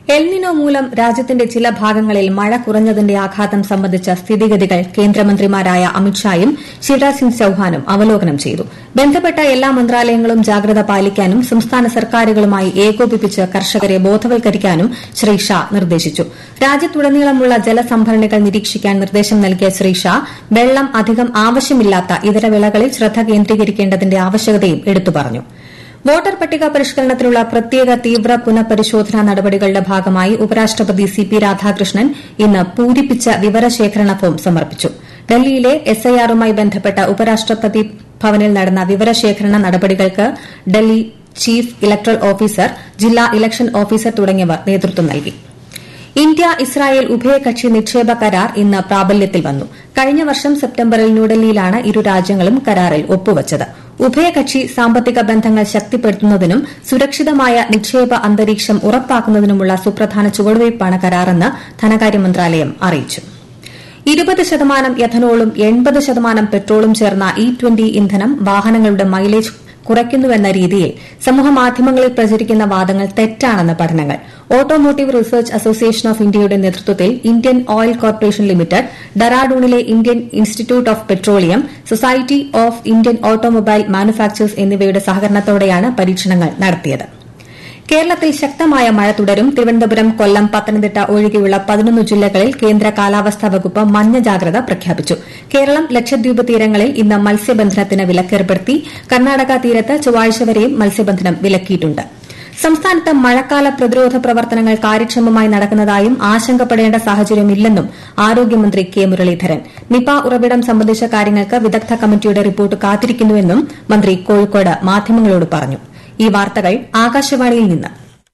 El Niño മൂലം രാജ്യത്തിന്റെ ചില ഭാഗങ്ങളിൽ മഴ കുറഞ്ഞതിന്റെ ആഘാതം സംബന്ധിച്ച സ്ഥിതിഗതികൾ കേന്ദ്രമന്ത്രിമാരായ അമിത്ഷായും ശിവരാജ് സിംഗ് ചൌഹാനും അവലോകനം ചെയ്തു ബന്ധപ്പെട്ട എല്ലാ മന്ത്രാലയങ്ങളും ജാഗ്രത പാലിക്കാനും സംസ്ഥാന സർക്കാരുകളുമായി ഏകോപിപ്പിച്ച് കർഷകരെ ബോധവൽക്കരിക്കാനും ശ്രീ ഷാ നിർദ്ദേശിച്ചു രാജ്യത്തുടനീളമുള്ള ജലസംഭരണികൾ നിരീക്ഷിക്കാൻ നിർദ്ദേശം നൽകിയ ശ്രീ ഷാ വെള്ളം അധികം ആവശ്യമില്ലാത്ത ഇതര വിളകളിൽ ശ്രദ്ധ കേന്ദ്രീകരിക്കേണ്ടതിന്റെ ആവശ്യകതയും എടുത്തു പറഞ്ഞു വോട്ടർ പട്ടിക പരിഷ്കരണത്തിനുള്ള പ്രത്യേക തീവ്ര പുനഃപരിശോധനാ നടപടികളുടെ ഭാഗമായി ഉപരാഷ്ട്രപതി സി പി രാധാകൃഷ്ണൻ ഇന്ന് പൂരിപ്പിച്ച വിവരശേഖരണ ഫോം സമർപ്പിച്ചു ഡൽഹിയിലെ എസ്ഐആറുമായി ബന്ധപ്പെട്ട ഉപരാഷ്ട്രപതി ഭവനിൽ നടന്ന വിവരശേഖരണ നടപടികൾക്ക് ഡൽഹി ചീഫ് ഇലക്ടറൽ ഓഫീസർ ജില്ലാ ഇലക്ഷൻ ഓഫീസർ തുടങ്ങിയവർ നേതൃത്വം നൽകി ഇന്ത്യ ഇസ്രായേൽ ഉഭയകക്ഷി നിക്ഷേപ കരാർ ഇന്ന് പ്രാബല്യത്തിൽ വന്നു കഴിഞ്ഞ വർഷം സെപ്റ്റംബറിൽ ന്യൂഡൽഹിയിലാണ് ഇരു രാജ്യങ്ങളും കരാറിൽ ഒപ്പുവച്ചത് ഉഭയകക്ഷി സാമ്പത്തിക ബന്ധങ്ങൾ ശക്തിപ്പെടുത്തുന്നതിനും സുരക്ഷിതമായ നിക്ഷേപ അന്തരീക്ഷം ഉറപ്പാക്കുന്നതിനുമുള്ള സുപ്രധാന ചുവടുവയ്പ്പാണ് കരാറെന്ന് ധനകാര്യ മന്ത്രാലയം അറിയിച്ചു ഇരുപത് ശതമാനം എഥനോളും എൺപത് ശതമാനം പെട്രോളും ചേർന്ന ഇ ട്വന്റി ഇന്ധനം വാഹനങ്ങളുടെ മൈലേജ് കുറയ്ക്കുന്നുവെന്ന രീതിയിൽ സമൂഹമാധ്യമങ്ങളിൽ പ്രചരിക്കുന്ന വാദങ്ങൾ തെറ്റാണെന്ന് പഠനങ്ങൾ ഓട്ടോമോട്ടീവ് റിസർച്ച് അസോസിയേഷൻ ഓഫ് ഇന്ത്യയുടെ നേതൃത്വത്തിൽ ഇന്ത്യൻ ഓയിൽ കോർപ്പറേഷൻ ലിമിറ്റഡ് ഡെറാഡൂണിലെ Indian institute of petroleum society of Indian automobile manufacturers എന്നിവയുടെ സഹകരണത്തോടെയാണ് പരീക്ഷണങ്ങൾ നടത്തിയത് കേരളത്തിൽ ശക്തമായ മഴ തുടരും തിരുവനന്തപുരം കൊല്ലം പത്തനംതിട്ട ഒഴികെയുള്ള പതിനൊന്ന് ജില്ലകളിൽ കേന്ദ്ര കാലാവസ്ഥാ വകുപ്പ് മഞ്ഞ ജാഗ്രത പ്രഖ്യാപിച്ചു കേരളം ലക്ഷദ്വീപ് തീരങ്ങളിൽ ഇന്ന് മത്സ്യബന്ധനത്തിന് വിലക്കേർപ്പെടുത്തി കർണാടക തീരത്ത് ചൊവ്വാഴ്ച വരെയും മത്സ്യബന്ധനം വിലക്കിയിട്ടുണ്ട് സംസ്ഥാനത്ത് മഴക്കാല പ്രതിരോധ പ്രവർത്തനങ്ങൾ കാര്യക്ഷമമായി നടക്കുന്നതായും ആശങ്കപ്പെടേണ്ട സാഹചര്യമില്ലെന്നും ആരോഗ്യമന്ത്രി കെ മുരളീധരൻ നിപ ഉറവിടം സംബന്ധിച്ച കാര്യങ്ങൾക്ക് വിദഗ്ധ കമ്മിറ്റിയുടെ റിപ്പോർട്ട് കാത്തിരിക്കുന്നുവെന്നും മന്ത്രി കോഴിക്കോട് മാധ്യമങ്ങളോട് പറഞ്ഞു ഈ വാർത്തകൾ ആകാശവാണിയിൽ നിന്ന്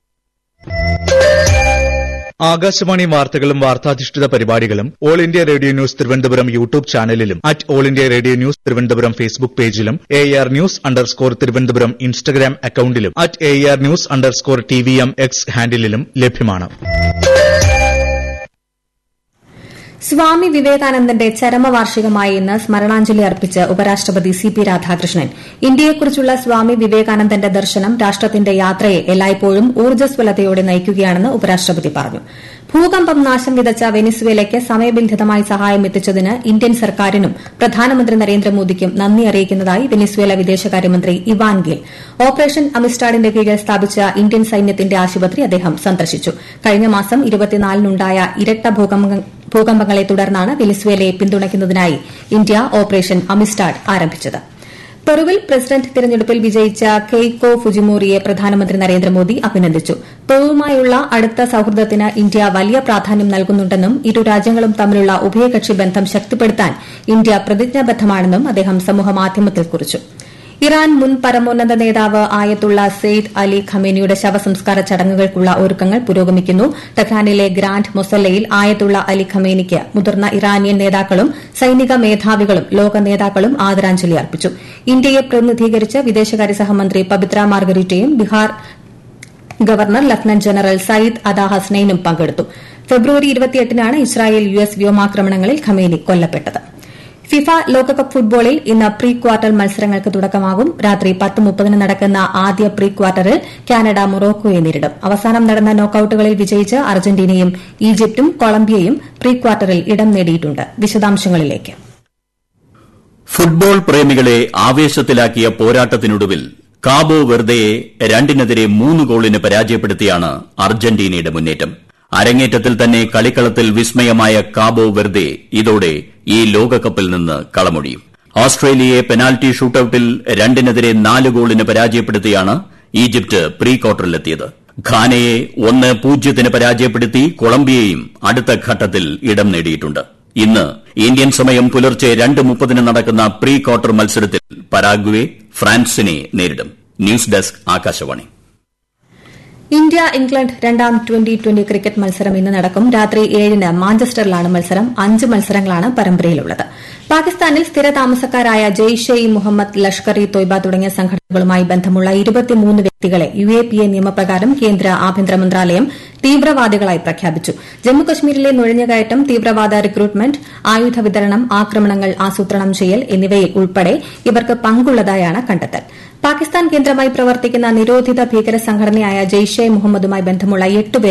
ആകാശവാണി വാർത്തകളും വാർത്താധിഷ്ഠിത പരിപാടികളും all India radio news Thiruvananthapuram YouTube ചാനലിലും at all India radio news Thiruvananthapuram Facebook പേജിലും A R news underscore Thiruvananthapuram Instagram അക്കൌണ്ടിലും at A R news underscore T V M X ഹാൻഡിലും ലഭ്യമാണ് സ്വാമി വിവേകാനന്ദന്റെ ചരമവാർഷികമായ ഇന്ന് സ്മരണാഞ്ജലി അർപ്പിച്ച് ഉപരാഷ്ട്രപതി സി പി രാധാകൃഷ്ണൻ ഇന്ത്യയെക്കുറിച്ചുള്ള സ്വാമി വിവേകാനന്ദന്റെ ദർശനം രാഷ്ട്രത്തിന്റെ യാത്രയെ എല്ലായ്പ്പോഴും ഊർജ്ജസ്വലതയോടെ നയിക്കുകയാണെന്ന് ഉപരാഷ്ട്രപതി പറഞ്ഞു ഭൂകമ്പം നാശം വിതച്ച വെനിസ്വേലയ്ക്ക് സമയബന്ധിതമായി സഹായം എത്തിച്ചതിന് ഇന്ത്യൻ സർക്കാരിനും പ്രധാനമന്ത്രി നരേന്ദ്രമോദിക്കും നന്ദി അറിയിക്കുന്നതായി വെനിസ്വേല വിദേശകാര്യമന്ത്രി ഇവാൻ ഗിൽ ഓപ്പറേഷൻ അമിസ്റ്റാഡിന്റെ കീഴിൽ സ്ഥാപിച്ച ഇന്ത്യൻ സൈന്യത്തിന്റെ ആശുപത്രി അദ്ദേഹം സന്ദർശിച്ചു കഴിഞ്ഞ മാസം ഇരുപത്തിനാലിനുണ്ടായ ഇരട്ട ഭൂകമ്പങ്ങളെ തുടർന്നാണ് വെനിസ്വേലയെ പിന്തുണയ്ക്കുന്നതിനായി ഇന്ത്യ ഓപ്പറേഷൻ അമിസ്റ്റാഡ് ആരംഭിച്ചത് പെറുവിൽ പ്രസിഡന്റ് തിരഞ്ഞെടുപ്പിൽ വിജയിച്ച കെയ്കോ ഫുജിമോറിയെ പ്രധാനമന്ത്രി നരേന്ദ്രമോദി അഭിനന്ദിച്ചു പെറുവുമായുള്ള അടുത്ത സൌഹൃദത്തിന് ഇന്ത്യ വലിയ പ്രാധാന്യം നൽകുന്നുണ്ടെന്നും ഇരു രാജ്യങ്ങളും തമ്മിലുള്ള ഉഭയകക്ഷി ബന്ധം ശക്തിപ്പെടുത്താൻ ഇന്ത്യ പ്രതിജ്ഞാബദ്ധമാണെന്നും അദ്ദേഹം സമൂഹമാധ്യമത്തിൽ കുറിച്ചു ഇറാൻ മുൻ പരമോന്നത നേതാവ് ആയത്തുള്ള സെയ്ദ് അലി ഖമേനിയുടെ ശവസംസ്കാര ചടങ്ങുകൾക്കുള്ള ഒരുക്കങ്ങൾ പുരോഗമിക്കുന്നു ടെഹ്റാനിലെ ഗ്രാൻഡ് മൊസല്ലയിൽ ആയത്തുള്ള അലി ഖമേനിക്ക് മുതിർന്ന ഇറാനിയൻ നേതാക്കളും സൈനിക മേധാവികളും ലോക നേതാക്കളും ആദരാഞ്ജലി അർപ്പിച്ചു ഇന്ത്യയെ പ്രതിനിധീകരിച്ച് വിദേശകാര്യ സഹമന്ത്രി പബിത്ര മാർഗരീറ്റയും Bihar governor lieutenant general Syed Ata ഹസ്നൈനും പങ്കെടുത്തു ഫെബ്രുവരി ഇരുപത്തിയെട്ടിനാണ് ഇസ്രായേൽ യു എസ് വ്യോമാക്രമണങ്ങളിൽ ഖമേനി കൊല്ലപ്പെട്ടത് ഫിഫ ലോകകപ്പ് ഫുട്ബോളിൽ ഇന്ന് പ്രീ ക്വാർട്ടർ മത്സരങ്ങൾക്ക് തുടക്കമാകും രാത്രി പത്ത് മുപ്പതിന് നടക്കുന്ന ആദ്യ പ്രീ ക്വാർട്ടറിൽ കാനഡ മൊറോക്കോയെ നേരിടും അവസാനം നടന്ന നോക്കൌട്ടുകളിൽ വിജയിച്ച് അർജന്റീനയും ഈജിപ്തും കൊളംബിയയും പ്രീ ക്വാർട്ടറിൽ ഇടം നേടിയിട്ടുണ്ട് വിശദാംശങ്ങളിലേക്ക് ഫുട്ബോൾ പ്രേമികളെ ആവേശത്തിലാക്കിയ പോരാട്ടത്തിനൊടുവിൽ കാബോ വെർദയെ രണ്ടിനെതിരെ മൂന്ന് ഗോളിന് പരാജയപ്പെടുത്തിയാണ് അർജന്റീനയുടെ മുന്നേറ്റം അരങ്ങേറ്റത്തിൽ തന്നെ കളിക്കളത്തിൽ വിസ്മയമായ കാബോ വെർദെ ഇതോടെ ഈ ലോകകപ്പിൽ നിന്ന് കളമൊഴിയും ഓസ്ട്രേലിയയെ പെനാൽറ്റി ഷൂട്ടൌട്ടിൽ രണ്ടിനെതിരെ നാല് ഗോളിന് പരാജയപ്പെടുത്തിയാണ് ഈജിപ്ത് പ്രീ ക്വാർട്ടറിലെത്തിയത് ഘാനയെ ഒന്ന് പൂജ്യത്തിന് പരാജയപ്പെടുത്തി കൊളംബിയയും അടുത്ത ഘട്ടത്തിൽ ഇടം നേടിയിട്ടുണ്ട് ഇന്ന് ഇന്ത്യൻ സമയം പുലർച്ചെ രണ്ട് മുപ്പതിന് നടക്കുന്ന പ്രീ ക്വാർട്ടർ മത്സരത്തിൽ പരാഗ്വെ ഫ്രാൻസിനെ നേരിടും news desk Akashvani India England രണ്ടാം ട്വന്റി ട്വന്റി ക്രിക്കറ്റ് മത്സരം ഇന്ന് നടക്കും രാത്രി ഏഴിന് മാഞ്ചസ്റ്ററിലാണ് മത്സരം അഞ്ച് മത്സരങ്ങളാണ് പരമ്പരയിലുള്ളത് പാകിസ്ഥാനിൽ സ്ഥിര താമസക്കാരായ ജെയ്ഷെ ഇ മുഹമ്മദ് ലഷ്കർ ഇ തൊയ്ബ തുടങ്ങിയ സംഘടനകളുമായി ബന്ധമുള്ള ഇരുപത്തിമൂന്ന് വ്യക്തികളെ യു എ പി എ നിയമപ്രകാരം കേന്ദ്ര ആഭ്യന്തര മന്ത്രാലയം തീവ്രവാദികളായി പ്രഖ്യാപിച്ചു ജമ്മുകശ്മീരിലെ നുഴഞ്ഞുകയറ്റം തീവ്രവാദ റിക്രൂട്ട്മെന്റ് ആയുധ വിതരണം ആക്രമണങ്ങൾ ആസൂത്രണം ചെയ്യൽ എന്നിവയിൽ ഉൾപ്പെടെ ഇവർക്ക് പങ്കുള്ളതായാണ് കണ്ടെത്തൽ പാകിസ്ഥാൻ കേന്ദ്രമായി പ്രവർത്തിക്കുന്ന നിരോധിത ഭീകര സംഘടനയായ ജെയ്ഷെ മുഹമ്മദുമായി ബന്ധമുള്ള എട്ട്